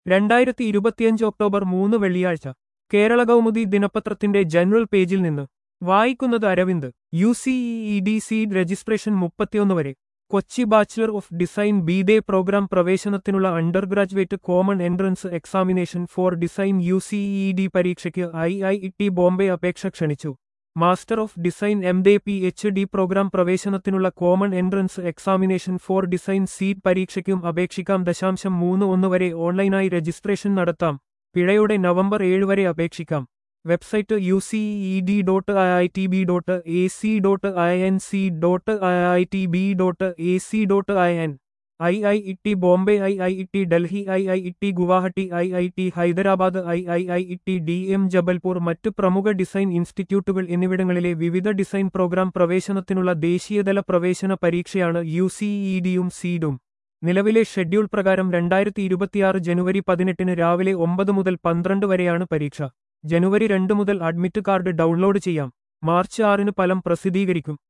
രണ്ടായിരത്തി ഇരുപത്തിയഞ്ച് ഒക്ടോബർ മൂന്ന് വെള്ളിയാഴ്ച കേരള കൗമുദി ദിനപത്രത്തിന്റെ ജനറൽ പേജിൽ നിന്ന് വായിക്കുന്നത് Aravind U C E D CEED registration മുപ്പത്തിയൊന്ന് വരെ Kochi bachelor of design B Des programme പ്രവേശനത്തിനുള്ള undergraduate common entrance examination for design U C E D പരീക്ഷയ്ക്ക് ഐ ഐ ടി ബോംബെ അപേക്ഷ ക്ഷണിച്ചു master of design M Des P H D programme പ്രവേശനത്തിനുള്ള common entrance examination for design CEED പരീക്ഷയ്ക്കും അപേക്ഷിക്കാം ദശാംശം മൂന്ന് ഒന്ന് വരെ ഓൺലൈനായി രജിസ്ട്രേഷൻ നടത്താം പിഴയുടെ നവംബർ ഏഴ് വരെ അപേക്ഷിക്കാം website U C E D dot I I T B dot A C dot I N C dot I I T B dot A C dot I N I I E T Bombay I I E T Delhi I I E T Guwahati I I T Hyderabad I I I E T D M Jabalpur മറ്റ് പ്രമുഖ design ഇൻസ്റ്റിറ്റ്യൂട്ടുകൾ എന്നിവിടങ്ങളിലെ വിവിധ design programme പ്രവേശനത്തിനുള്ള ദേശീയതല പ്രവേശന പരീക്ഷയാണ് U C E ഡിയും സീഡും നിലവിലെ schedule പ്രകാരം രണ്ടായിരത്തി ഇരുപത്തിയാറ് ജനുവരി പതിനെട്ടിന് രാവിലെ ഒമ്പത് മുതൽ പന്ത്രണ്ട് വരെയാണ് പരീക്ഷ ജനുവരി രണ്ട് മുതൽ അഡ്മിറ്റ് കാർഡ് ഡൗൺലോഡ് ചെയ്യാം മാർച്ച് ആറിന് ഫലം പ്രസിദ്ധീകരിക്കും